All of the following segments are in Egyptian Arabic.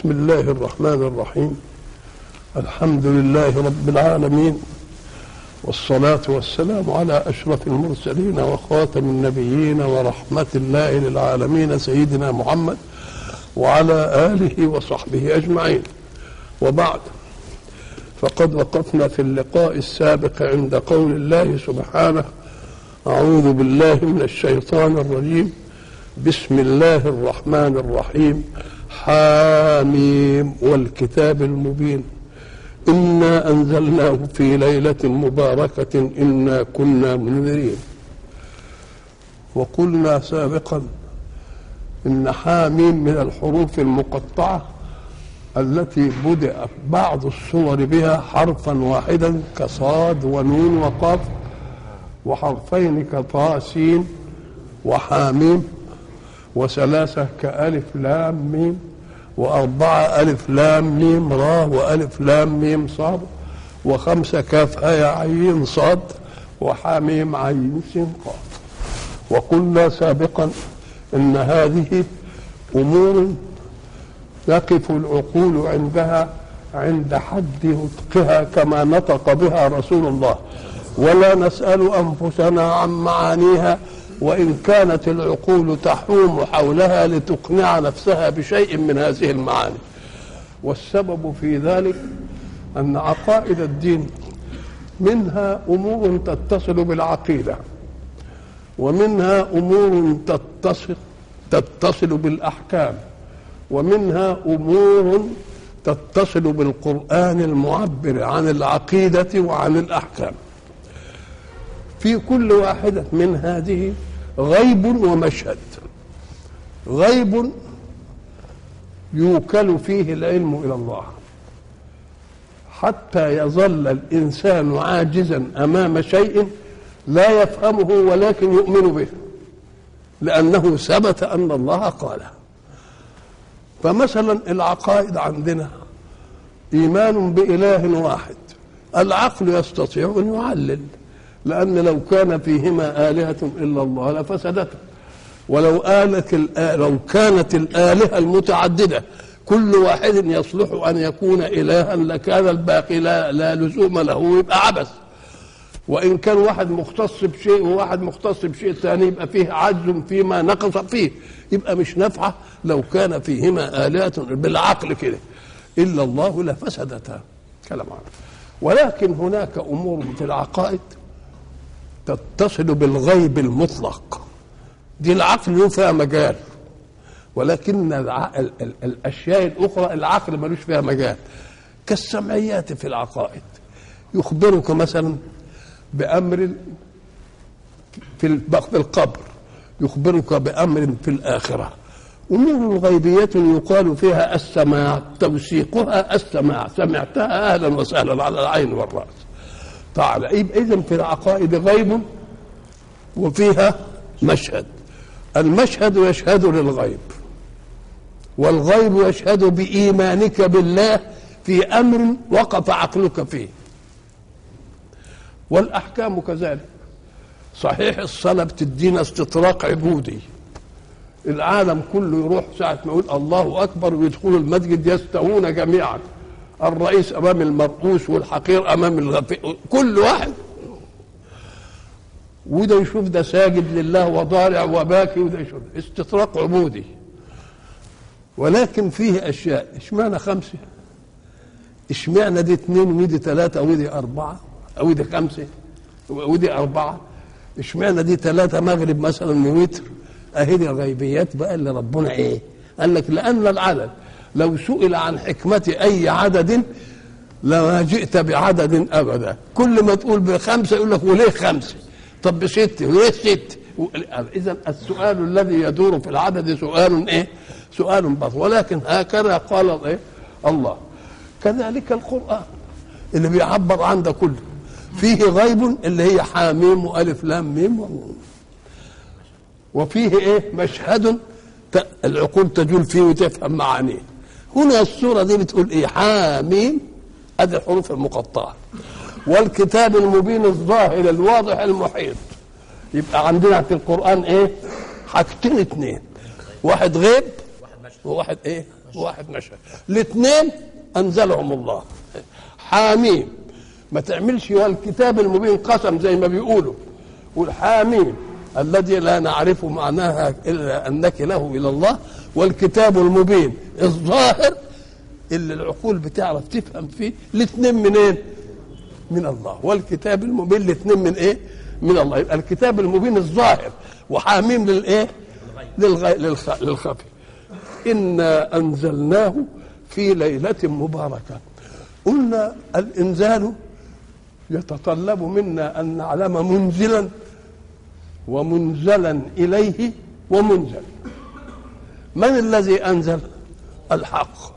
بسم الله الرحمن الرحيم الحمد لله رب العالمين والصلاة والسلام على أشرف المرسلين وخاتم النبيين ورحمة الله للعالمين سيدنا محمد وعلى آله وصحبه أجمعين وبعد فقد وقفنا في اللقاء السابق عند قول الله سبحانه أعوذ بالله من الشيطان الرجيم بسم الله الرحمن الرحيم حاميم والكتاب المبين إنا أنزلناه في ليلة مباركة إنا كنا منذرين وقلنا سابقا إن حاميم من الحروف المقطعة التي بدأ بعض السور بها حرفا واحدا كصاد ونون وقاف وحرفين كطاسين وحاميم وثلاثة كألف لام ميم وأربعة ألف لام ميم را وألف لام ميم صاد وخمسة كاف هاء عين صاد وحاميم عين سين قاف وقلنا سابقا إن هذه أمور يقف العقول عندها عند حد نطقها كما نطق بها رسول الله ولا نسأل أنفسنا عن معانيها وإن كانت العقول تحوم حولها لتقنع نفسها بشيء من هذه المعاني والسبب في ذلك أن عقائد الدين منها أمور تتصل بالعقيدة ومنها أمور تتصل تتصل بالأحكام ومنها أمور تتصل بالقرآن المعبر عن العقيدة وعن الأحكام في كل واحدة من هذه غيب ومشهد غيب يوكل فيه العلم إلى الله حتى يظل الإنسان عاجزا أمام شيء لا يفهمه ولكن يؤمن به لأنه ثبت أن الله قاله فمثلا العقائد عندنا إيمان بإله واحد العقل يستطيع أن يعلل لأن لو كان فيهما آلهة إلا الله لفسدتا ولو آلت لو كانت الآلهة المتعددة كل واحد يصلح أن يكون إلها لكان الباقي لا, لا لزوم له يبقى عبث وإن كان واحد مختص بشيء وواحد مختص بشيء ثاني يبقى فيه عجز فيما نقص فيه يبقى مش نافعة لو كان فيهما آلهة بالعقل كده إلا الله لفسدتا كلام عنه ولكن هناك أمور في العقائد تتصل بالغيب المطلق دي العقل له فيها مجال ولكن الع... ال... ال... الاشياء الاخرى العقل ملوش فيها مجال كالسمعيات في العقائد يخبرك مثلا بامر في القبر يخبرك بامر في الاخره امور غيبيه يقال فيها السماع توثيقها السماع سمعتها اهلا وسهلا على العين والراس تعالى اذا في العقائد غيب وفيها مشهد المشهد يشهد للغيب والغيب يشهد بإيمانك بالله في أمر وقف عقلك فيه والأحكام كذلك صحيح الصلاة بتدينا استطراق عبودي العالم كله يروح ساعة ما يقول الله أكبر ويدخلوا المسجد يستوون جميعا الرئيس امام المرؤوس والحقير امام الغفير كل واحد وده يشوف ده ساجد لله وضارع وباكي وده يشوف استطراق عبودي ولكن فيه اشياء اشمعنى خمسه اشمعنى دي اثنين ودي ثلاثه ودي اربعه ودي خمسه ودي اربعه اشمعنى دي ثلاثه مغرب مثلا ووتر اهي دي الغيبيات بقى اللي ربنا ايه قال لك لان العدد لو سئل عن حكمة أي عدد لما جئت بعدد أبدا كل ما تقول بخمسة يقول لك وليه خمسة طب بست وليه ست إذا السؤال الذي يدور في العدد سؤال إيه سؤال بطل ولكن هكذا قال إيه الله كذلك القرآن اللي بيعبر عن ده كله فيه غيب اللي هي حاميم وألف لام ميم وفيه إيه مشهد العقول تجول فيه وتفهم معانيه هنا السورة دي بتقول ايه حاميم ادي الحروف المقطعة والكتاب المبين الظاهر الواضح المحيط يبقى عندنا في القرآن ايه حاجتين اتنين واحد غيب وواحد ايه وواحد نشأ الاثنين انزلهم الله حاميم ما تعملش والكتاب المبين قسم زي ما بيقولوا والحاميم الذي لا نعرف معناها الا انك له الى الله والكتاب المبين الظاهر اللي العقول بتعرف تفهم فيه الاثنين منين؟ من الله والكتاب المبين الاثنين من ايه؟ من الله يبقى الكتاب المبين الظاهر وحاميم للايه؟ للغي... للخ... للخفي انا انزلناه في ليله مباركه قلنا الانزال يتطلب منا ان نعلم منزلا ومنزلا اليه ومنزل من الذي انزل الحق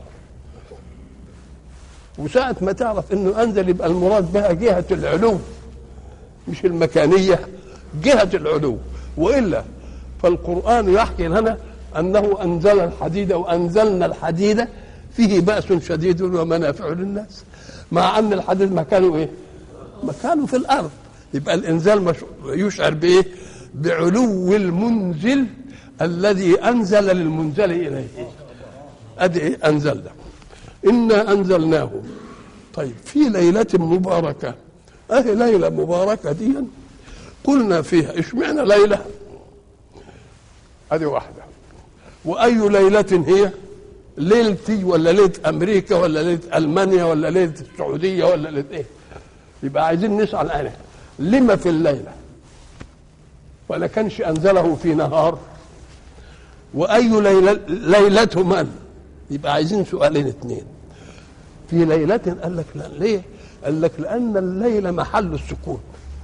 وساعة ما تعرف انه انزل يبقى المراد بها جهة العلو مش المكانية جهة العلو والا فالقرآن يحكي لنا انه انزل الحديد وانزلنا الحديد فيه بأس شديد ومنافع للناس مع ان الحديد مكانه ايه؟ مكانه في الارض يبقى الانزال مش يشعر بايه؟ بعلو المنزل الذي انزل للمنزل اليه ادي ايه؟ انزلنا انا انزلناه طيب في ليله مباركه اهي ليله مباركه دي قلنا فيها اشمعنى ليله ادي واحده واي ليله هي ليلتي ولا ليله امريكا ولا ليله المانيا ولا ليله السعوديه ولا ليله ايه يبقى عايزين نسال انا لما في الليله ولا كانش انزله في نهار واي ليله ليلته من يبقى عايزين سؤالين اثنين في ليلة قال لك لا ليه؟ قال لك لأن الليل محل السكون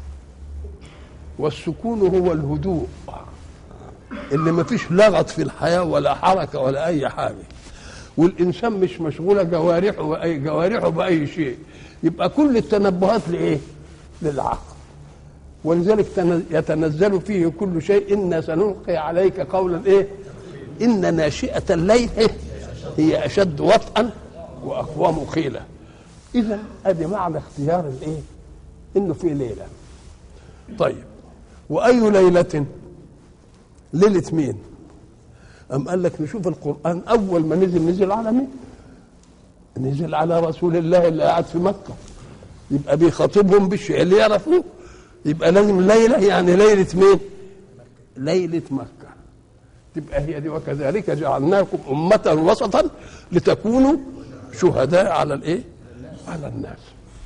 والسكون هو الهدوء اللي ما فيش لغط في الحياة ولا حركة ولا أي حاجة والإنسان مش مشغولة جوارحه بأي جوارحه بأي شيء يبقى كل التنبهات لإيه؟ للعقل ولذلك يتنزل فيه كل شيء إنا سنلقي عليك قولا إيه؟ إن ناشئة الليل إيه؟ هي اشد وطئا واقوم قيلا اذا ادي معنى اختيار الايه انه في ليله طيب واي ليله ليله مين ام قال لك نشوف القران اول ما نزل نزل على مين نزل على رسول الله اللي قاعد في مكه يبقى بيخاطبهم بالشيء اللي يعرفوه يبقى لازم ليله يعني ليله مين ليله مكه تبقى هي دي وكذلك جعلناكم أمة وسطا لتكونوا شهداء على الإيه؟ على الناس.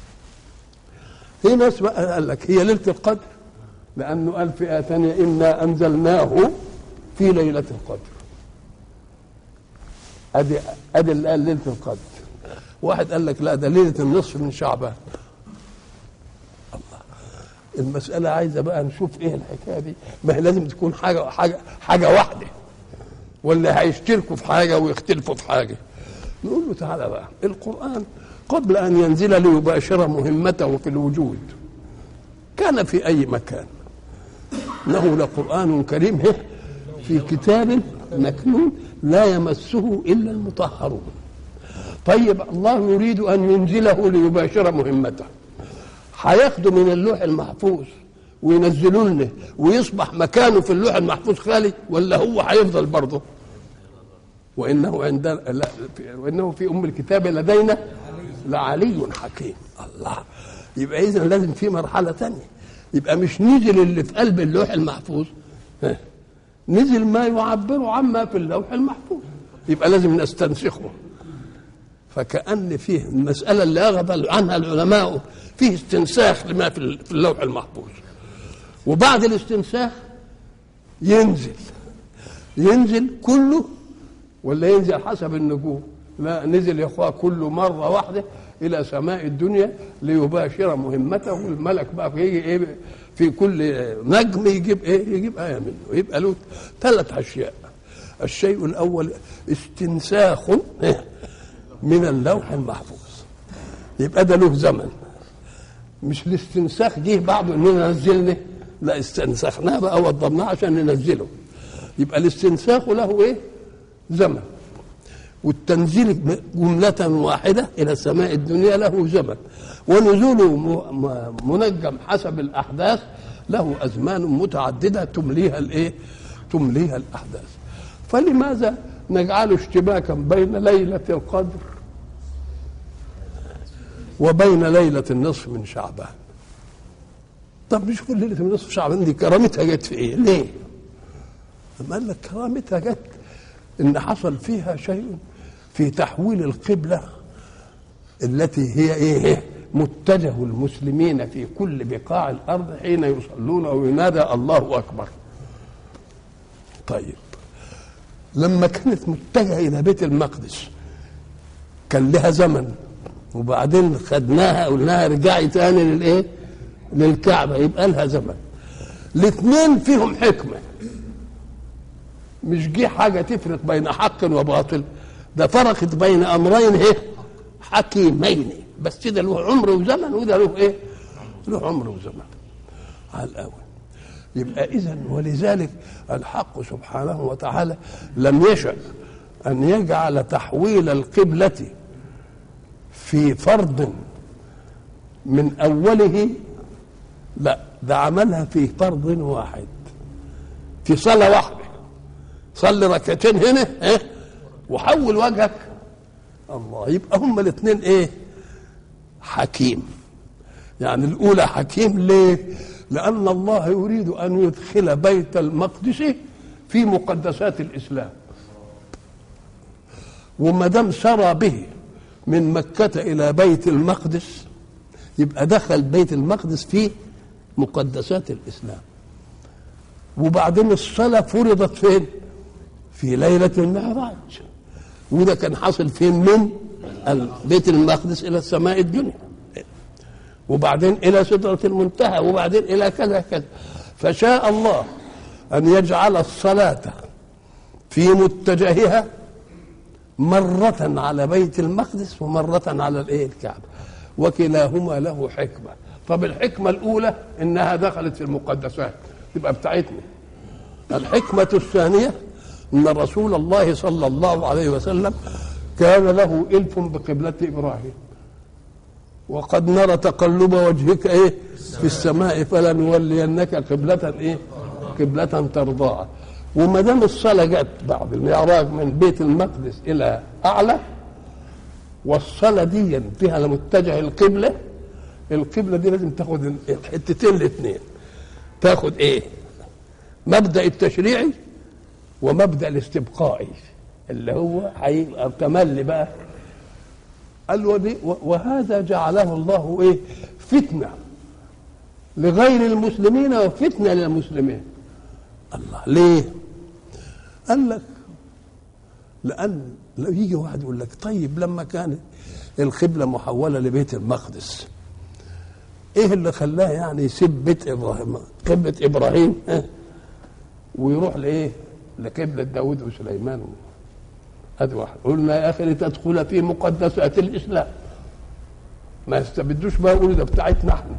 في ناس بقى قال لك هي ليلة القدر لأنه قال في آية ثانية إنا أنزلناه في ليلة القدر. أدي أدي اللي قال ليلة القدر. واحد قال لك لا ده ليلة النصف من شعبان. الله المسألة عايزة بقى نشوف إيه الحكاية دي، ما هي لازم تكون حاجة حاجة حاجة واحدة. ولا هيشتركوا في حاجه ويختلفوا في حاجه نقول له تعالى بقى القران قبل ان ينزل ليباشر مهمته في الوجود كان في اي مكان انه لقران كريم في كتاب مكنون لا يمسه الا المطهرون طيب الله يريد ان ينزله ليباشر مهمته هياخده من اللوح المحفوظ وينزلوا لنا ويصبح مكانه في اللوح المحفوظ خالي ولا هو هيفضل برضه وانه عندنا لا وانه في ام الكتاب لدينا لعلي حكيم الله يبقى اذا لازم في مرحله ثانيه يبقى مش نزل اللي في قلب اللوح المحفوظ نزل ما يعبر عما في اللوح المحفوظ يبقى لازم نستنسخه فكأن فيه المسألة اللي أغضب عنها العلماء فيه استنساخ لما في اللوح المحفوظ وبعد الاستنساخ ينزل ينزل كله ولا ينزل حسب النجوم لا نزل يا اخوان كل مره واحده الى سماء الدنيا ليباشر مهمته والملك بقى يجي ايه في كل نجم يجيب ايه يجيب ايه منه يبقى له ثلاث اشياء الشيء الاول استنساخ من اللوح المحفوظ يبقى ده له زمن مش الاستنساخ جه بعده اننا نزلنا لا استنسخناه بقى وضبناه عشان ننزله يبقى الاستنساخ له ايه زمن والتنزيل جملة واحدة إلى السماء الدنيا له زمن ونزوله منجم حسب الأحداث له أزمان متعددة تمليها الإيه؟ تمليها الأحداث فلماذا نجعل اشتباكا بين ليلة القدر وبين ليلة النصف من شعبان طب مش كل ليلة من نصف شعبان دي كرامتها جت في ايه ليه لما قال لك كرامتها جت ان حصل فيها شيء في تحويل القبلة التي هي ايه متجه المسلمين في كل بقاع الارض حين يصلون او ينادى الله اكبر طيب لما كانت متجهه الى بيت المقدس كان لها زمن وبعدين خدناها قلناها ارجعي تاني للايه للكعبه يبقى لها زمن الاثنين فيهم حكمه مش جه حاجه تفرق بين حق وباطل ده فرقت بين امرين ايه حكيمين بس ده له عمر وزمن وده له ايه له عمر وزمن على الاول يبقى اذا ولذلك الحق سبحانه وتعالى لم يشأ ان يجعل تحويل القبلة في فرض من اوله لا ده عملها في فرض واحد في صلاة واحدة صلي ركعتين هنا ايه وحول وجهك الله يبقى هما الاثنين ايه حكيم يعني الاولى حكيم ليه لان الله يريد ان يدخل بيت المقدس في مقدسات الاسلام وما دام سرى به من مكة إلى بيت المقدس يبقى دخل بيت المقدس في مقدسات الإسلام وبعدين الصلاة فرضت فين؟ في ليلة المعراج وده كان حاصل فين من بيت المقدس إلى السماء الدنيا وبعدين إلى سدرة المنتهى وبعدين إلى كذا كذا فشاء الله أن يجعل الصلاة في متجهها مرة على بيت المقدس ومرة على الايه الكعبة وكلاهما له حكمة طب الحكمة الأولى إنها دخلت في المقدسات تبقى بتاعتنا الحكمة الثانية أن رسول الله صلى الله عليه وسلم كان له إلف بقبلة إبراهيم وقد نرى تقلب وجهك إيه في السماء فلنولينك قبلة إيه قبلة ترضاها وما دام الصلاه جت بعد المعراج من بيت المقدس الى اعلى والصلاه دي فيها لمتجه القبله القبله دي لازم تاخد الحتتين الاثنين تاخد ايه مبدا التشريعي ومبدا الاستبقائي اللي هو هيبقى تملي بقى قال ودي وهذا جعله الله ايه فتنه لغير المسلمين وفتنه للمسلمين الله ليه قال لك لان لو يجي واحد يقول لك طيب لما كانت القبله محوله لبيت المقدس ايه اللي خلاه يعني يسيب بيت ابراهيم قبله ابراهيم اه ويروح لايه لقبله داود وسليمان هذا واحد قلنا يا اخي لتدخل في مقدسات الاسلام ما يستبدوش بقى يقولوا ده بتاعتنا احنا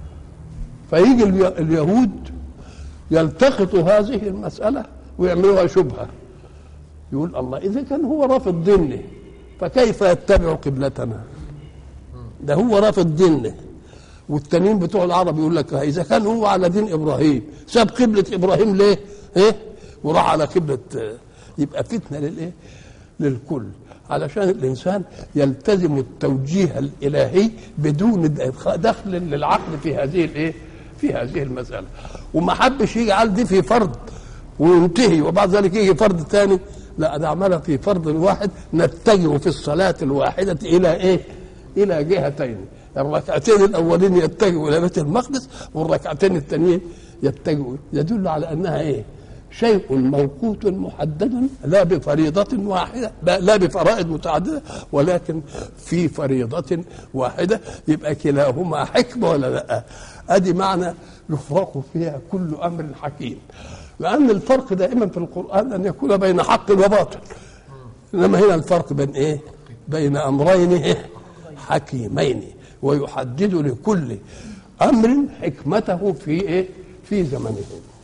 فيجي اليهود يلتقطوا هذه المسألة ويعملوها شبهة يقول الله إذا كان هو رافض دينه فكيف يتبع قبلتنا ده هو رافض دينه والتانيين بتوع العرب يقول لك إذا كان هو على دين إبراهيم ساب قبلة إبراهيم ليه إيه وراح على قبلة يبقى فتنة للإيه للكل علشان الإنسان يلتزم التوجيه الإلهي بدون دخل للعقل في هذه الإيه في هذه المسألة وما حبش يجعل دي في فرض وينتهي وبعد ذلك يجي فرض ثاني لا ده عملها في فرض واحد نتجه في الصلاة الواحدة إلى إيه؟ إلى جهتين الركعتين الأولين يتجهوا إلى بيت المقدس والركعتين الثانيين يتجهوا يدل على أنها إيه؟ شيء موقوت محدد لا بفريضة واحدة لا بفرائض متعددة ولكن في فريضة واحدة يبقى كلاهما حكمة ولا لا ادي معنى يفرق فيها كل امر حكيم لان الفرق دائما في القران ان يكون بين حق وباطل انما هنا الفرق بين ايه بين امرين إيه؟ حكيمين ويحدد لكل امر حكمته في ايه في زمنه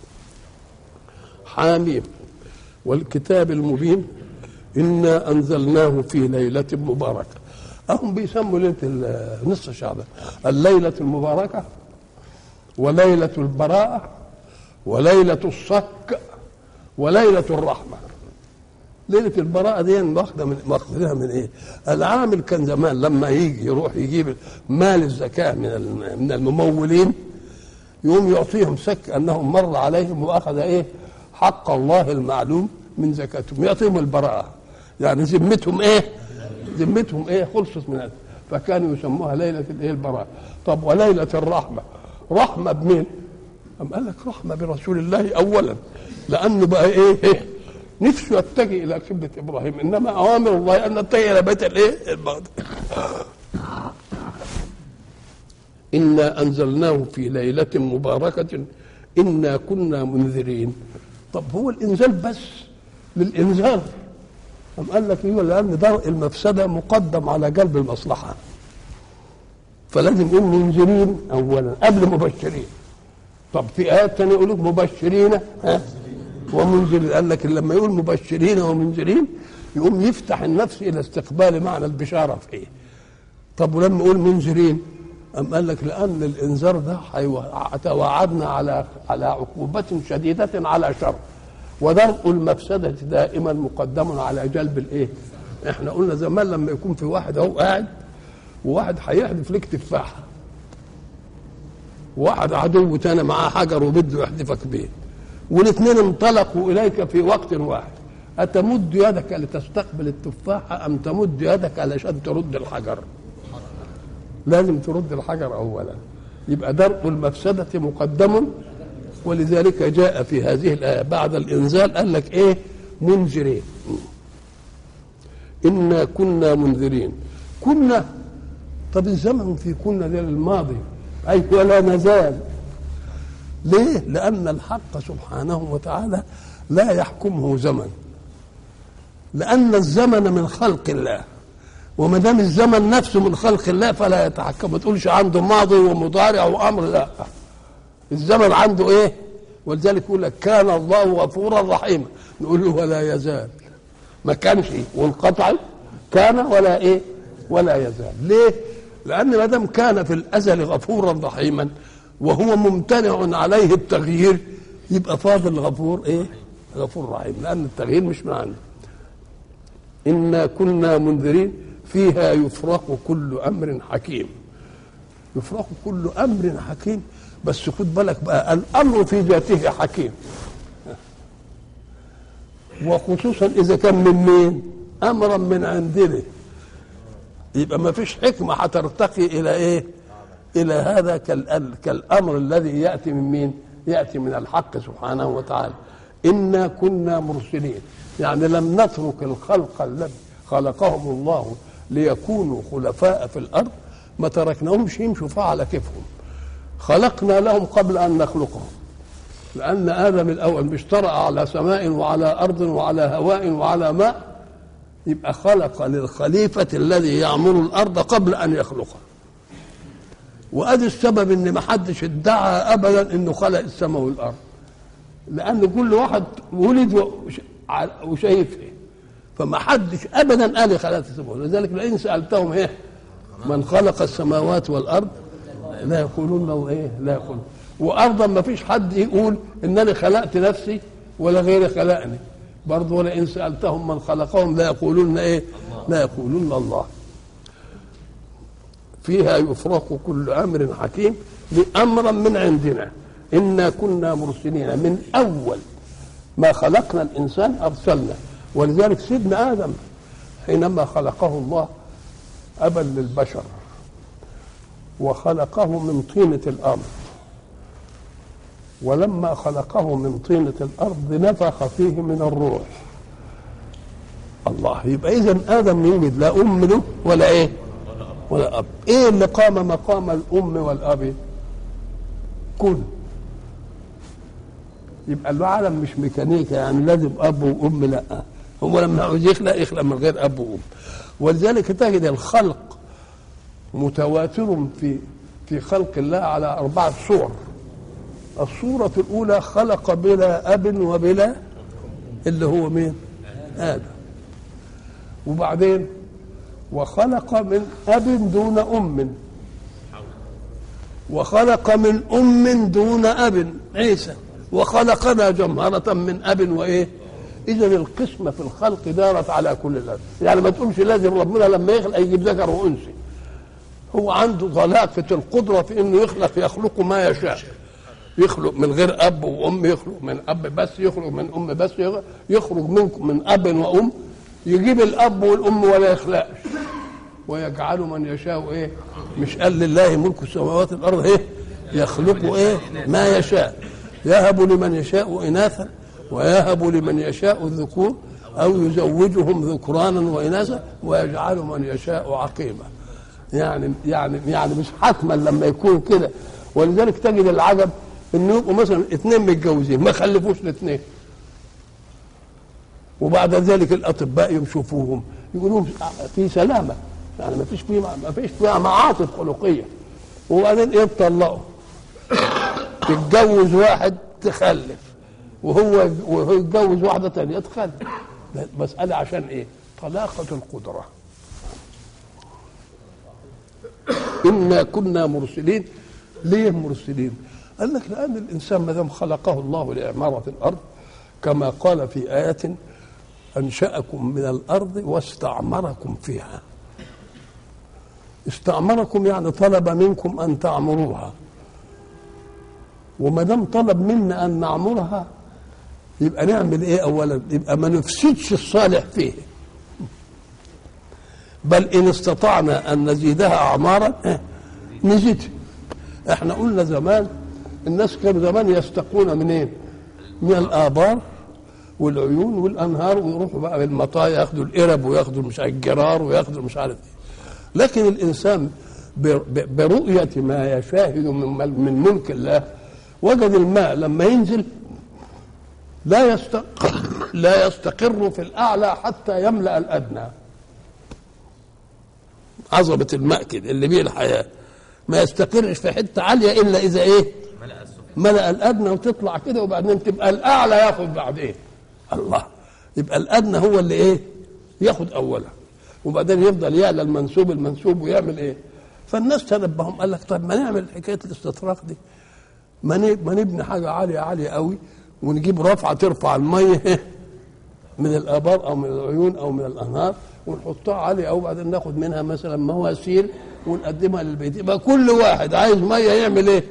حاميم والكتاب المبين انا انزلناه في ليله مباركه هم بيسموا ليله نصف شعبان الليله المباركه وليلة البراءة وليلة الصك وليلة الرحمة ليله البراءه دي واخده من واخدها من ايه؟ العامل كان زمان لما يجي يروح يجيب مال الزكاه من الم- من الممولين يقوم يعطيهم سك انهم مر عليهم واخذ ايه؟ حق الله المعلوم من زكاتهم يعطيهم البراءه يعني ذمتهم ايه؟ ذمتهم ايه؟ خلصت من هذا فكانوا يسموها ليله الايه؟ البراءه طب وليله الرحمه رحمه بمين؟ أم قال لك رحمة برسول الله أولا لأنه بقى إيه, إيه نفسه يتجه إلى قبلة إبراهيم إنما أوامر الله أن نتجه إلى بيت الإيه المقدس إنا أنزلناه في ليلة مباركة إنا كنا منذرين طب هو الإنزال بس للإنذار أم قال لك إيه لأن درء المفسدة مقدم على جلب المصلحة فلازم يقول منذرين أولا قبل مبشرين طب في آيات تانية يقول لك مبشرين ها ومنذرين قال لك لما يقول مبشرين ومنذرين يقوم يفتح النفس إلى استقبال معنى البشارة في إيه طب ولما يقول منذرين أم قال لك لأن الإنذار ده حيو- توعدنا على على عقوبة شديدة على شر ودرء المفسدة دائما مقدم على جلب الإيه؟ إحنا قلنا زمان لما يكون في واحد أهو قاعد وواحد هيحدف لك تفاحة واحد عدو تاني معاه حجر وبده يحدفك بيه والاثنين انطلقوا اليك في وقت واحد اتمد يدك لتستقبل التفاحه ام تمد يدك علشان ترد الحجر لازم ترد الحجر اولا يبقى درء المفسده مقدم ولذلك جاء في هذه الايه بعد الانزال قال لك ايه منذرين انا كنا منذرين كنا طب الزمن في كنا ده الماضي اي ولا نزال ليه لان الحق سبحانه وتعالى لا يحكمه زمن لان الزمن من خلق الله وما دام الزمن نفسه من خلق الله فلا يتحكم ما تقولش عنده ماضي ومضارع وامر لا الزمن عنده ايه ولذلك يقول لك كان الله غفورا رحيما نقول له ولا يزال ما كانش وانقطع كان ولا ايه ولا يزال ليه لان ما دام كان في الازل غفورا رحيما وهو ممتنع عليه التغيير يبقى فاضل غفور ايه غفور رحيم لان التغيير مش من عنده انا كنا منذرين فيها يفرق كل امر حكيم يفرق كل امر حكيم بس خد بالك بقى الامر في ذاته حكيم وخصوصا اذا كان من مين امرا من عندنا يبقى ما فيش حكمه هترتقي الى ايه الى هذا كالأل- كالامر الذي ياتي من مين ياتي من الحق سبحانه وتعالى انا كنا مرسلين يعني لم نترك الخلق الذي خلقهم الله ليكونوا خلفاء في الارض ما تركناهمش يمشوا فيها على كيفهم خلقنا لهم قبل ان نخلقهم لان ادم الاول مش طرأ على سماء وعلى ارض وعلى هواء وعلى ماء يبقى خلق للخليفه الذي يعمر الارض قبل ان يخلقها وادي السبب ان ما حدش ادعى ابدا انه خلق السماء والارض لان كل واحد ولد وش- ع- وشايف ايه فما حدش ابدا قال خلقت السماء ولذلك لئن سالتهم ايه من خلق السماوات والارض لا يقولون له ايه لا يقولون وارضا ما فيش حد يقول انني خلقت نفسي ولا غيري خلقني برضه ولئن سالتهم من خلقهم لا يقولون ايه لا يقولون الله فيها يفرق كل امر حكيم بامرا من عندنا انا كنا مرسلين من اول ما خلقنا الانسان ارسلنا ولذلك سيدنا ادم حينما خلقه الله ابا للبشر وخلقه من طينه الارض ولما خلقه من طينه الارض نفخ فيه من الروح الله يبقى اذا ادم يوجد لا ام له ولا ايه ولا اب ايه اللي قام مقام الام والاب كن يبقى العالم مش ميكانيكا يعني لازم اب وام لا هو لما عاوز يخلق يخلق من غير اب وام ولذلك تجد الخلق متواتر في في خلق الله على أربعة صور الصورة الأولى خلق بلا أب وبلا اللي هو مين؟ آدم وبعدين وخلق من أب دون أم وخلق من أم دون أب عيسى وخلقنا جمهرة من أب وإيه اذا القسمه في الخلق دارت على كل الارض يعني ما تقولش لازم ربنا لما يخلق يجيب ذكر وانثى هو عنده طلاقه القدره في انه يخلق يخلق ما يشاء يخلق من غير اب وام يخلق من اب بس يخلق من ام بس يخلق, يخرج منكم من اب وام يجيب الاب والام ولا يخلقش ويجعل من يشاء ايه مش قال لله ملك السماوات والارض ايه يخلق ايه ما يشاء يهب لمن يشاء اناثا ويهب لمن يشاء الذكور او يزوجهم ذكرانا واناثا ويجعل من يشاء عقيما يعني يعني يعني مش حتما لما يكون كده ولذلك تجد العجب انه يبقوا مثلا اثنين متجوزين ما خلفوش الاثنين وبعد ذلك الاطباء يشوفوهم يقولون في سلامه يعني ما فيش فيه ما فيش فيها معاطف خلقيه وبعدين ايه تطلقوا تتجوز واحد تخلف وهو وهو يتجوز واحده ثانيه تخلف مساله عشان ايه؟ طلاقه القدره انا كنا مرسلين ليه مرسلين؟ قال لك لان الانسان ما دام خلقه الله لعماره الارض كما قال في ايه انشاكم من الارض واستعمركم فيها استعمركم يعني طلب منكم ان تعمروها وما دام طلب منا ان نعمرها يبقى نعمل ايه اولا يبقى ما نفسدش الصالح فيه بل ان استطعنا ان نزيدها اعمارا إيه؟ نزيد احنا قلنا زمان الناس كانوا زمان يستقون منين من الابار والعيون والانهار ويروحوا بقى بالمطايا ياخدوا القرب وياخدوا مش عارف الجرار وياخدوا مش عارف ايه لكن الانسان برؤيه ما يشاهد من من ملك الله وجد الماء لما ينزل لا يستقر لا يستقر في الاعلى حتى يملا الادنى عظمه الماء كده اللي بيه الحياه ما يستقرش في حته عاليه الا اذا ايه ملا الادنى وتطلع كده وبعدين تبقى الاعلى ياخد بعدين الله يبقى الادنى هو اللي ايه ياخد اولا وبعدين يفضل يعلى المنسوب المنسوب ويعمل ايه فالناس تنبههم قال لك طب ما نعمل حكايه الاستطراق دي ما ما نبني حاجه عاليه عاليه قوي ونجيب رفعه ترفع الميه من الابار او من العيون او من الانهار ونحطها عاليه قوي وبعدين ناخد منها مثلا مواسير ونقدمها للبيت يبقى كل واحد عايز ميه يعمل ايه؟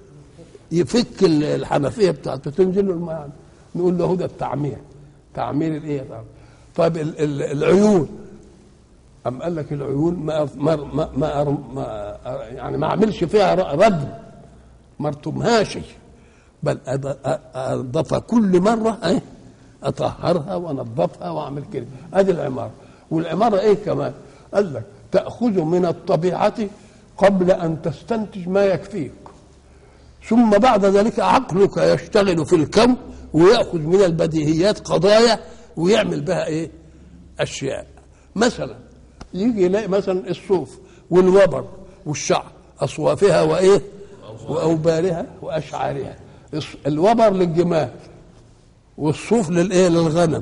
يفك الحنفيه بتاعته تنزل له الميه نقول له ده التعمير تعمير الايه طيب العيون أم قال لك العيون ما ما ما, ما, ما يعني ما اعملش فيها ردم ما ارتمهاش بل اضاف كل مره ايه اطهرها وانظفها واعمل كده ادي العماره والعماره ايه كمان قال لك تاخذ من الطبيعه قبل ان تستنتج ما يكفيك ثم بعد ذلك عقلك يشتغل في الكون وياخذ من البديهيات قضايا ويعمل بها ايه اشياء مثلا يجي يلاقي مثلا الصوف والوبر والشعر اصوافها وايه واوبارها واشعارها الوبر للجمال والصوف للايه للغنم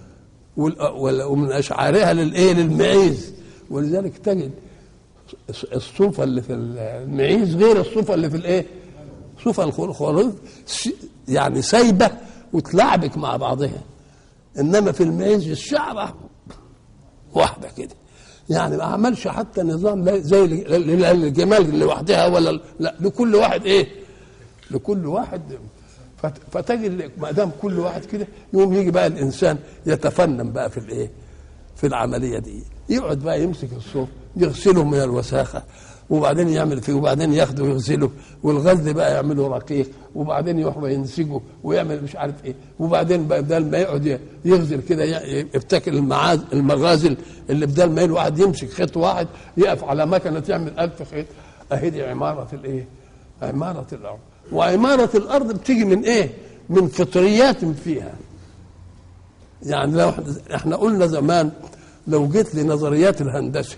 ومن اشعارها للايه للمعيز ولذلك تجد الصوفه اللي في المعيز غير الصوفه اللي في الايه صوفه الخروف يعني سايبه وتلعبك مع بعضها انما في المعيز الشعره واحده كده يعني ما عملش حتى نظام زي الجمال لوحدها ولا لا لكل واحد ايه لكل واحد فتجد ما دام كل واحد كده يوم يجي بقى الانسان يتفنن بقى في الايه في العمليه دي يقعد بقى يمسك الصوف يغسله من الوساخه وبعدين يعمل فيه وبعدين ياخده ويغسله والغزل بقى يعمله رقيق وبعدين يروح ينسجه ويعمل مش عارف ايه وبعدين بقى بدل ما يقعد يغزل كده يفتكر المعاز المغازل اللي بدل ما الواحد يمسك خيط واحد يقف على مكنه تعمل ألف خيط اهي دي عماره الايه؟ عماره الارض وعماره الارض بتيجي من ايه؟ من فطريات فيها يعني لو احنا قلنا زمان لو جيت لنظريات الهندسه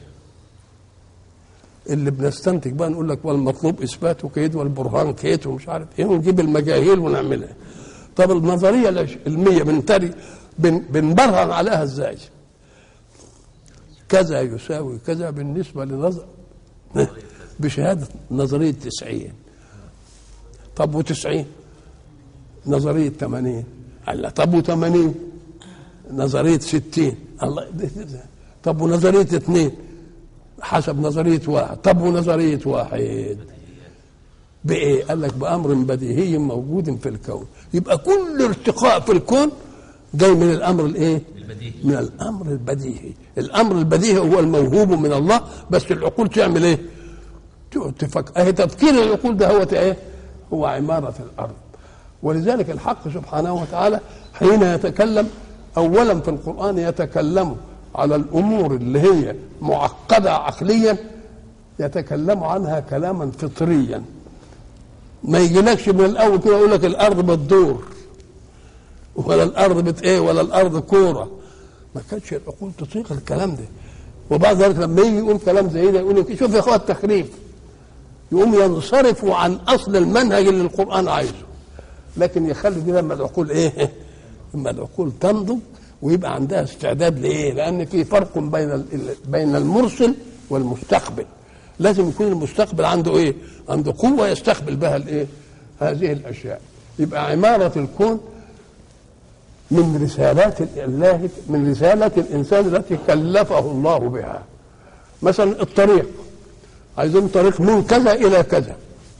اللي بنستنتج بقى نقول لك والمطلوب اثباته كيد والبرهان كيد ومش عارف ايه ونجيب المجاهيل ونعملها طب النظريه العلميه بنتري بن بنبرهن عليها ازاي كذا يساوي كذا بالنسبه لنظر بشهاده نظريه تسعين طب وتسعين نظريه ثمانين قال طب وثمانين نظريه ستين الله طب ونظريه اثنين حسب نظريه واحد طب ونظريه واحد بايه؟ قال لك بامر بديهي موجود في الكون يبقى كل ارتقاء في الكون جاي من الامر الايه؟ البديهي من الامر البديهي الامر البديهي هو الموهوب من الله بس العقول تعمل ايه تقعد تفكر اهي تفكير العقول ده هو ايه هو عمارة الارض ولذلك الحق سبحانه وتعالى حين يتكلم اولا في القرآن يتكلم على الامور اللي هي معقدة عقليا يتكلم عنها كلاما فطريا ما يجيلكش من الاول كده يقول لك الارض بتدور ولا الارض بت ايه ولا الارض كوره ما كانتش العقول تطيق الكلام ده وبعد ذلك لما يجي يقول كلام زي ده يقول لك شوف يا اخوات التخريف يقوم ينصرفوا عن اصل المنهج اللي القران عايزه لكن يخلي دي لما العقول ايه لما العقول تنضج ويبقى عندها استعداد لايه لان في فرق بين ال- بين المرسل والمستقبل لازم يكون المستقبل عنده ايه عنده قوه يستقبل بها الايه هذه الاشياء يبقى عماره الكون من رسالات الله من رسالة الإنسان التي كلفه الله بها مثلا الطريق عايزين طريق من كذا إلى كذا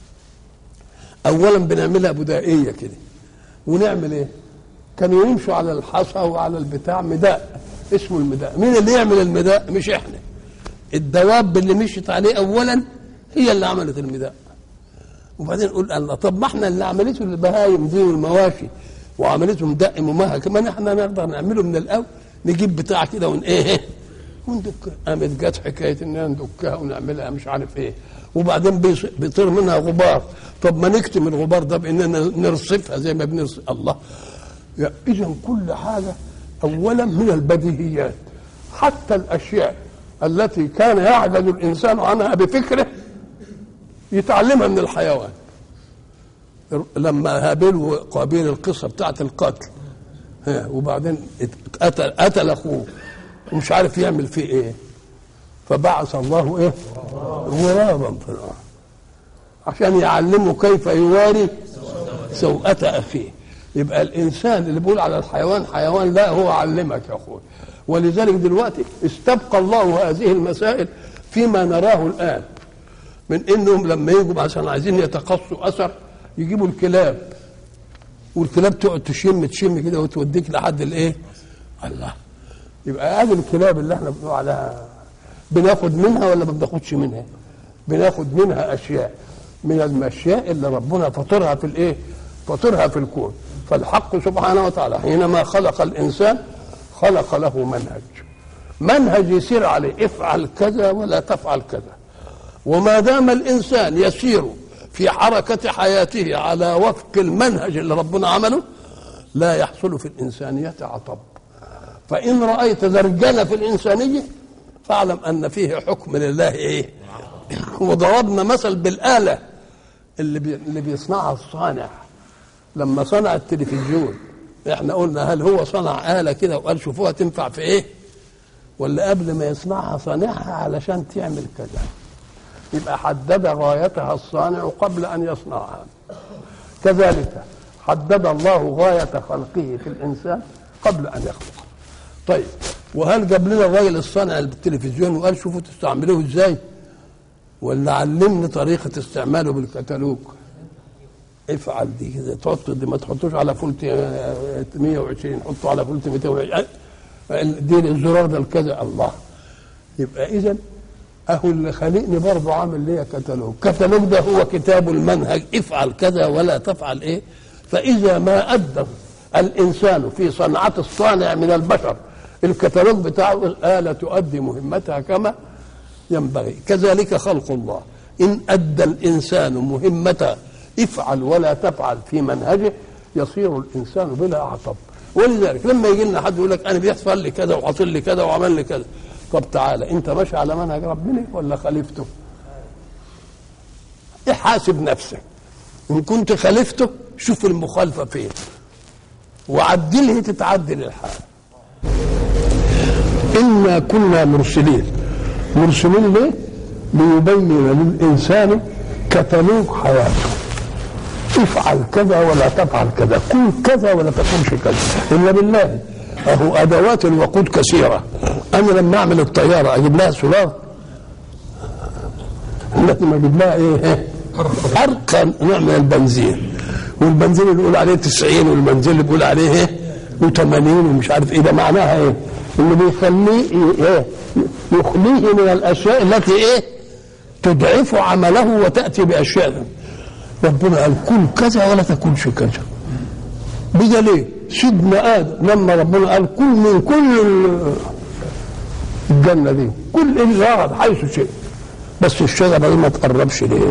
أولا بنعملها بدائية كده ونعمل إيه كانوا يمشوا على الحصى وعلى البتاع مداء اسمه المداء مين اللي يعمل المداء مش احنا الدواب اللي مشيت عليه أولا هي اللي عملت المداء وبعدين نقول الله طب ما احنا اللي عملته البهايم دي والمواشي وعملتهم دق ممهد كمان احنا نقدر نعمله من الاول نجيب بتاع كده ون ايه وندك قامت جت حكايه اننا ندكها ونعملها مش عارف ايه وبعدين بيص- بيطير منها غبار طب ما نكتم الغبار ده باننا نرصفها زي ما بنرصف الله يعني اذا كل حاجه اولا من البديهيات حتى الاشياء التي كان يعجز الانسان عنها بفكره يتعلمها من الحيوان لما هابيل وقابيل القصه بتاعت القتل ها وبعدين قتل قتل اخوه ومش عارف يعمل فيه ايه فبعث الله ايه غرابا في الارض عشان يعلمه كيف يواري سوءة اخيه يبقى الانسان اللي بيقول على الحيوان حيوان لا هو علمك يا اخوي ولذلك دلوقتي استبقى الله هذه المسائل فيما نراه الان من انهم لما يجوا عشان عايزين يتقصوا اثر يجيبوا الكلاب والكلاب تقعد تشم تشم كده وتوديك لحد الايه؟ الله يبقى ادي الكلاب اللي احنا بنقول عليها بناخد منها ولا ما بناخدش منها؟ بناخد منها اشياء من الاشياء اللي ربنا فطرها في الايه؟ فطرها في الكون فالحق سبحانه وتعالى حينما خلق الانسان خلق له منهج منهج يسير عليه افعل كذا ولا تفعل كذا وما دام الانسان يسير في حركه حياته على وفق المنهج اللي ربنا عمله لا يحصل في الانسانيه عطب فان رايت زرجنه في الانسانيه فاعلم ان فيه حكم لله ايه وضربنا مثل بالاله اللي بي اللي بيصنعها الصانع لما صنع التلفزيون احنا قلنا هل هو صنع اله كده وقال شوفوها تنفع في ايه ولا قبل ما يصنعها صانعها علشان تعمل كذا يبقى حدد غايتها الصانع قبل ان يصنعها كذلك حدد الله غاية خلقه في الإنسان قبل أن يخلقه طيب وهل جاب لنا الراجل الصانع بالتلفزيون وقال شوفوا تستعملوه ازاي ولا علمني طريقة استعماله بالكتالوج افعل دي كده تحط دي ما تحطوش على فولت 120 حطه على فولت 220 دي الزرار ده الكذا الله يبقى اذا اهو اللي خلقني برضه عامل ليا كتالوج كتالوج ده هو كتاب المنهج افعل كذا ولا تفعل ايه فاذا ما ادى الانسان في صنعه الصانع من البشر الكتالوج بتاعه الاله تؤدي مهمتها كما ينبغي كذلك خلق الله ان ادى الانسان مهمته افعل ولا تفعل في منهجه يصير الانسان بلا عطب ولذلك لما يجي لنا حد يقول لك انا بيحصل لي كذا وحصل لي كذا وعمل لي كذا طب تعالى انت ماشي على منهج ربنا ولا خالفته احاسب نفسك ان كنت خالفته شوف المخالفه فين وعدله تتعدل الحال انا كنا مرسلين مرسلين ليه ليبين للانسان كتالوج حياته افعل كذا ولا تفعل كذا كن كذا ولا تكونش كذا الا بالله اهو ادوات الوقود كثيره انا لما اعمل الطياره اجيب لها سولار لازم اجيب لها ايه ارقى نوع من البنزين والبنزين اللي يقول عليه 90 والبنزين اللي بيقول عليه ايه و80 ومش عارف ايه ده معناها ايه انه بيخليه ايه يخليه من الاشياء التي ايه تضعف عمله وتاتي باشياء ربنا قال كل كذا ولا تكونش كذا بدليل سيدنا ادم لما ربنا قال كل من كل الجنه دي كل اللي ورد حيث شيء بس الشجره دي ما تقربش ليه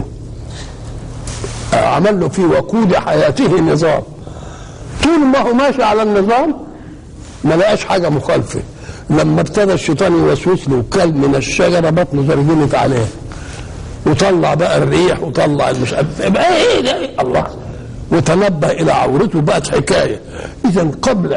عمل له في وقود حياته نظام طول ما هو ماشي على النظام ما لقاش حاجه مخالفه لما ابتدى الشيطان يوسوس له وكل من الشجره بطنه زرجنت عليه وطلع بقى الريح وطلع مش يبقى ايه ده إيه؟ الله وتنبه الى عورته بقت حكايه اذا قبل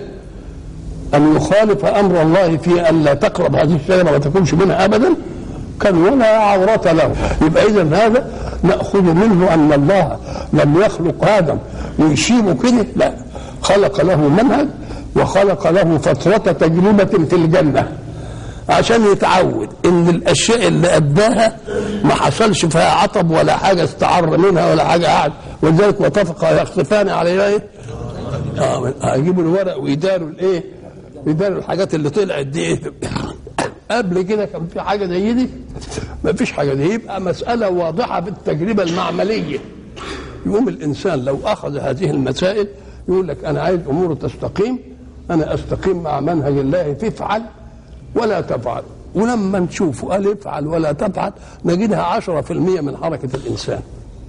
ان يخالف امر الله في ان لا تقرب هذه الشجره ما تكونش منها ابدا كان ولا عورة له يبقى إذا هذا نأخذ منه أن الله لم يخلق آدم ويشيبه كده لا خلق له منهج وخلق له فترة تجربة في الجنة عشان يتعود ان الاشياء اللي اداها ما حصلش فيها عطب ولا حاجه استعر منها ولا حاجه قعد ولذلك واتفقا يخصفان على ايه؟ اه هيجيبوا الورق ويداروا الايه؟ يداروا الحاجات اللي طلعت دي ايه؟ قبل كده كان في حاجه زي دي ما فيش حاجه دي يبقى مساله واضحه بالتجربه المعمليه يقوم الانسان لو اخذ هذه المسائل يقول لك انا عايز امور تستقيم انا استقيم مع منهج الله تفعل ولا تفعل ولما نشوف قال افعل ولا تفعل نجدها عشرة في المية من حركة الإنسان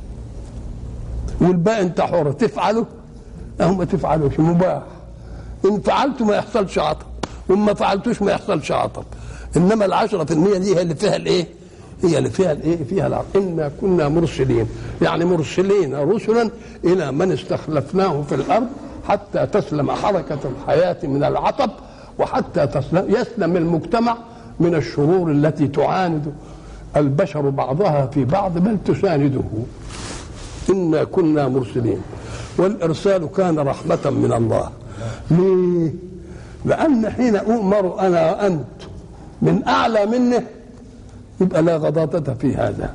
والباقي انت حر تفعله أو ما تفعلوش مباح إن فعلته ما يحصلش عطب وإن ما فعلتوش ما يحصلش عطب إنما العشرة في المية دي هي اللي فيها الإيه هي اللي فيها الايه فيها العطب إنا كنا مرسلين يعني مرسلين رسلا إلى من استخلفناه في الأرض حتى تسلم حركة الحياة من العطب وحتى تسلم يسلم المجتمع من الشرور التي تعاند البشر بعضها في بعض بل تسانده إنا كنا مرسلين والإرسال كان رحمة من الله ليه؟ لأن حين أؤمر أنا وأنت من أعلى منه يبقى لا غضاضة في هذا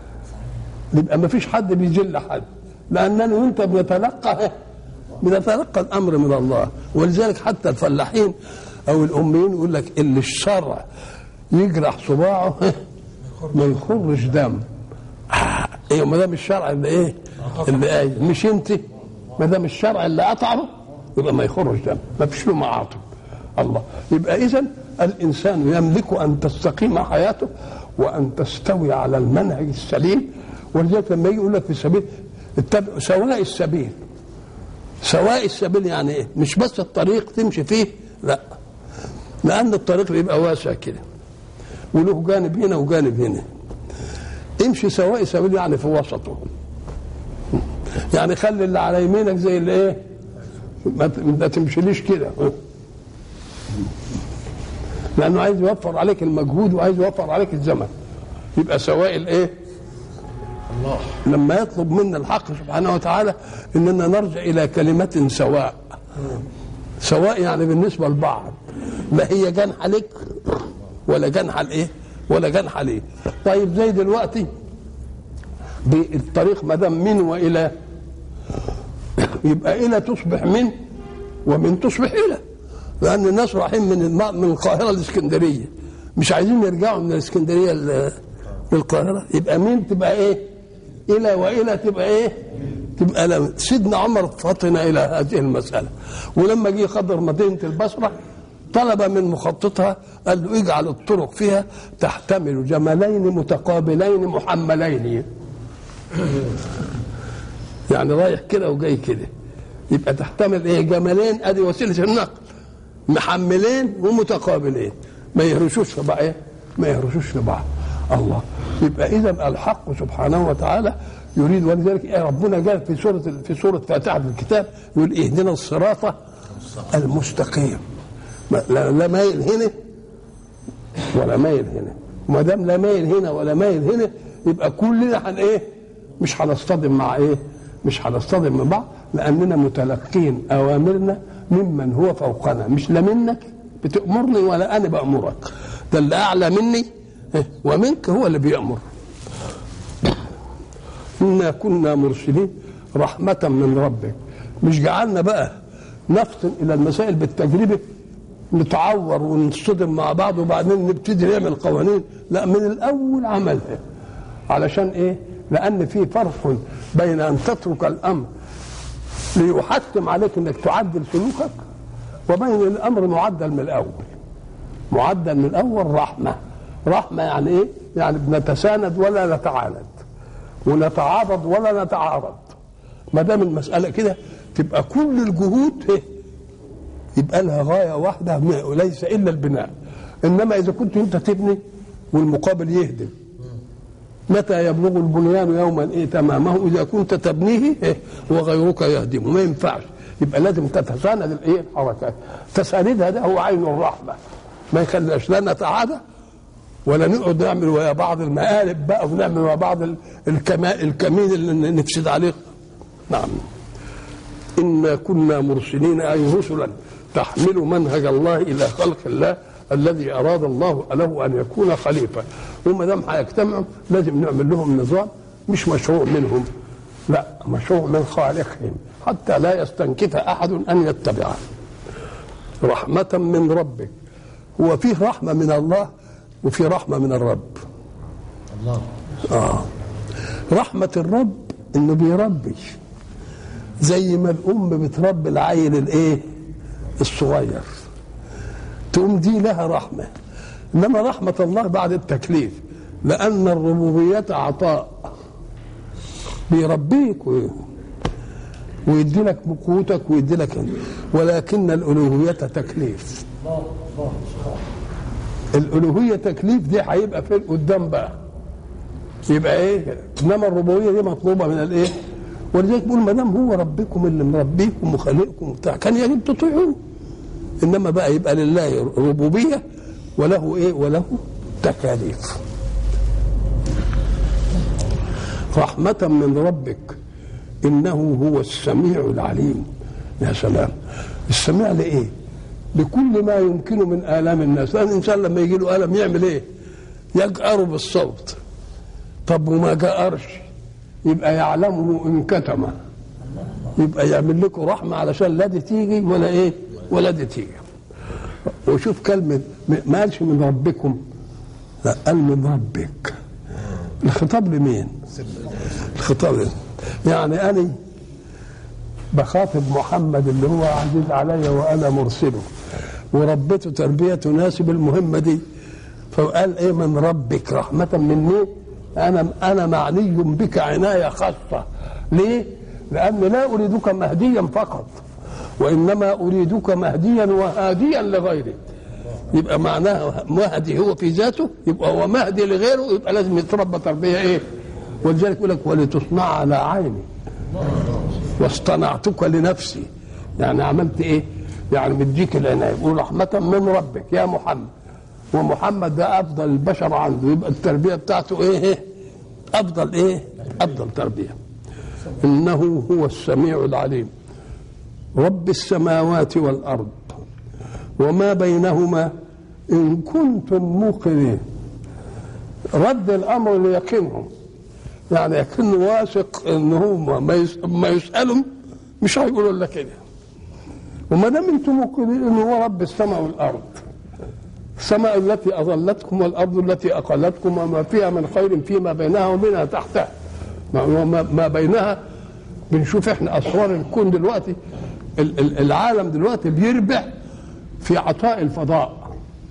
يبقى ما فيش حد بيجل حد لأنني وأنت بنتلقى بنتلقى الأمر من الله ولذلك حتى الفلاحين أو الأميين يقول لك اللي الشرع يجرح صباعه ما يخرج دم آه، ايه ما دام الشرع اللي ايه اللي قايل مش انت ما دام الشرع اللي قطعه يبقى ما يخرج دم ما فيش له معاطف الله يبقى اذا الانسان يملك ان تستقيم حياته وان تستوي على المنهج السليم ولذلك لما يجي يقول لك في سبيل اتبع سواء السبيل سواء السبيل يعني ايه مش بس الطريق تمشي فيه لا لان الطريق بيبقى واسع كده وله جانب هنا وجانب هنا امشي سواء سبيل يعني في وسطه يعني خلي اللي على يمينك زي اللي ايه ما ت- ما تمشيليش كده لانه عايز يوفر عليك المجهود وعايز يوفر عليك الزمن يبقى سواء الايه الله لما يطلب منا الحق سبحانه وتعالى اننا نرجع الى كلمه سواء سواء يعني بالنسبه لبعض لا هي جنح لك ولا جنح الايه ولا جنح ليه طيب زي دلوقتي بالطريق ما دام من والى يبقى الى تصبح من ومن تصبح الى لان الناس رايحين من الم- من القاهره لاسكندريه مش عايزين يرجعوا من الاسكندريه ل- للقاهره يبقى من تبقى ايه الى والى تبقى ايه تبقى لا سيدنا عمر فطن الى هذه المساله ولما جه خضر مدينه البصره طلب من مخططها قال له اجعل الطرق فيها تحتمل جملين متقابلين محملين يعني رايح كده وجاي كده يبقى تحتمل ايه جملين ادي وسيله النقل محملين ومتقابلين ما يهرشوش في بعض إيه؟ ما يهرشوش في بعض الله يبقى اذا الحق سبحانه وتعالى يريد ولذلك إيه ربنا قال في سوره في سوره فاتحه الكتاب يقول اهدنا الصراط المستقيم ما- لا لا مايل هنا ولا مايل هنا ما دام لا مايل هنا ولا مايل هنا يبقى كلنا هن ايه مش هنصطدم مع ايه مش هنصطدم مع بعض لاننا متلقين اوامرنا ممن هو فوقنا مش لا منك بتأمرني ولا أنا بأمرك ده اللي أعلى مني إيه، ومنك هو اللي بيأمر إنا كنا مرسلين رحمة من ربك مش جعلنا بقى نفطن إلى المسائل بالتجربة نتعور ونصطدم مع بعض وبعدين نبتدي نعمل قوانين لا من الأول عملها علشان إيه؟ لأن في فرق بين أن تترك الأمر ليحتم عليك انك تعدل سلوكك وبين الامر معدل من الاول معدل من الاول رحمه رحمه يعني ايه يعني بنتساند ولا نتعاند ونتعاضد ولا نتعارض ما دام المساله كده تبقى كل الجهود إيه؟ يبقى لها غايه واحده وليس الا البناء انما اذا كنت انت تبني والمقابل يهدم متى يبلغ البنيان يوما ايه تمامه اذا كنت تبنيه إيه وغيرك يهدمه ما ينفعش يبقى لازم تتساند الايه الحركات تساندها ده هو عين الرحمه ما يخليش لا نتعادى ولا نقعد نعمل ويا بعض المقالب بقى ونعمل ويا بعض الكما الكمين اللي نفسد عليه نعم إنا كنا مرسلين أي رسلا تحمل منهج الله إلى خلق الله الذي أراد الله له أن يكون خليفة وما دام هيجتمعوا لازم نعمل لهم نظام مش مشروع منهم لا مشروع من خالقهم حتى لا يستنكف أحد أن يتبعه رحمة من ربك هو فيه رحمة من الله وفي رحمة من الرب الله آه رحمة الرب إنه بيربي زي ما الأم بتربي العيل الإيه الصغير تقوم دي لها رحمة إنما رحمة الله بعد التكليف لأن الربوبية عطاء بيربيك و... ويدي لك قوتك ويدي لك ولكن الألوهية تكليف الله الله الألوهية تكليف دي هيبقى فين قدام بقى يبقى ايه انما الربوبيه دي مطلوبه من الايه ولذلك بيقول ما دام هو ربكم اللي مربيكم وخالقكم وبتاع كان يجب تطيعوه انما بقى يبقى لله ربوبيه وله ايه وله تكاليف رحمة من ربك إنه هو السميع العليم يا سلام السميع لإيه؟ لكل ما يمكن من آلام الناس لأن الإنسان لما يجي له ألم يعمل إيه؟ يجأر بالصوت طب وما جأرش يبقى يعلمه إن كتم يبقى يعمل لكم رحمة علشان لا دي تيجي ولا إيه؟ ولا دي تيجي وشوف كلمة ما قالش من ربكم لا قال من ربك الخطاب لمين؟ الخطاب لمين؟ يعني أنا بخاطب محمد اللي هو عزيز علي وأنا مرسله وربيته تربية تناسب المهمة دي فقال إيه من ربك رحمة من مين؟ أنا أنا معني بك عناية خاصة ليه؟ لأن لا أريدك مهديا فقط وإنما أريدك مهديا وهاديا لغيرك يبقى معناه مهدي هو في ذاته يبقى هو مهدي لغيره يبقى لازم يتربى تربيه ايه؟ ولذلك يقول لك ولتصنع على عيني واصطنعتك لنفسي يعني عملت ايه؟ يعني مديك العنايه يقول رحمه من ربك يا محمد ومحمد ده افضل البشر عنده يبقى التربيه بتاعته ايه؟ إيه؟ افضل ايه؟ افضل تربيه انه هو السميع العليم رب السماوات والارض وما بينهما ان كنتم موقنين رد الامر ليقينهم يعني يكن واثق ان هم ما يس- ما يسالهم مش هيقولوا الا كده وما دام انتم موقنين ان هو رب السماء والارض السماء التي اظلتكم والارض التي اقلتكم وما فيها من خير فيما بينها ومنها تحتها ما, ما, ما بينها بنشوف احنا اسرار الكون دلوقتي ال- ال- العالم دلوقتي بيربح في عطاء الفضاء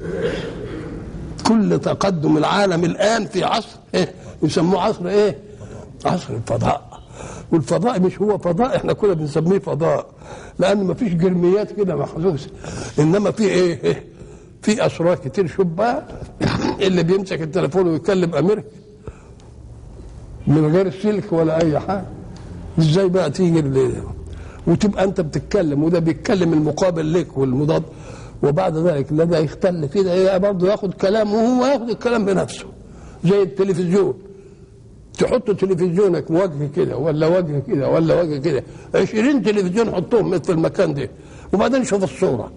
كل تقدم العالم الان في عصر ايه يسموه عصر ايه عصر الفضاء والفضاء مش هو فضاء احنا كنا بنسميه فضاء لان ما فيش جرميات كده محسوسه انما في ايه, إيه؟ في اسرار كتير شوف بقى اللي بيمسك التليفون ويكلم امريكا من غير سلك ولا اي حاجه ازاي بقى تيجي ال- وتبقى انت بتتكلم وده بيتكلم المقابل لك والمضاد وبعد ذلك لا ده يختل كده إيه برضه ياخد كلام وهو ياخد الكلام بنفسه زي التلفزيون تحط تلفزيونك وجه كده ولا وجه كده ولا وجه كده 20 تلفزيون حطهم في المكان ده وبعدين شوف الصوره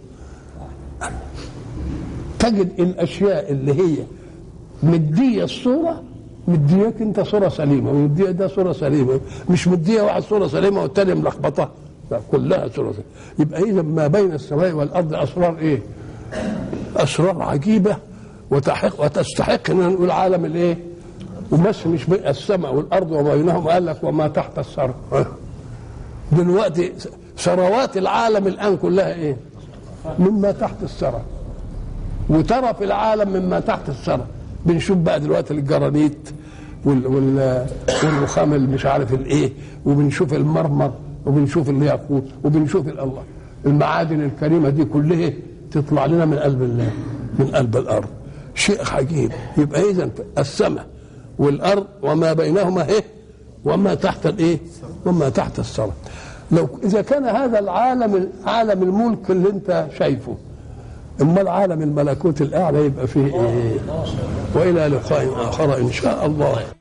تجد الاشياء اللي هي مديه الصوره مدياك انت صوره سليمه ومديه ده صوره سليمه مش مديه واحد صوره سليمه والتاني ملخبطه لا كلها صوره سليمه يبقى اذا ما بين السماء والارض اسرار ايه؟ اسرار عجيبه وتحق وتستحق ان نقول عالم الايه؟ وبس مش بين السماء والارض وما بينهما قال لك وما تحت الثرى دلوقتي ثروات العالم الان كلها ايه؟ مما تحت الثرى وترى في العالم مما تحت الثرى بنشوف بقى دلوقتي الجرانيت وال وال والرخام اللي مش عارف الايه وبنشوف المرمر وبنشوف الياقوت وبنشوف ال- الله المعادن الكريمه دي كلها تطلع لنا من قلب الله من قلب الارض شيء عجيب يبقى اذا السماء والارض وما بينهما ايه وما تحت الايه وما تحت الثرى لو اذا كان هذا العالم عالم الملك اللي انت شايفه امال عالم الملكوت الاعلى يبقى فيه ايه والى لقاء اخر ان شاء الله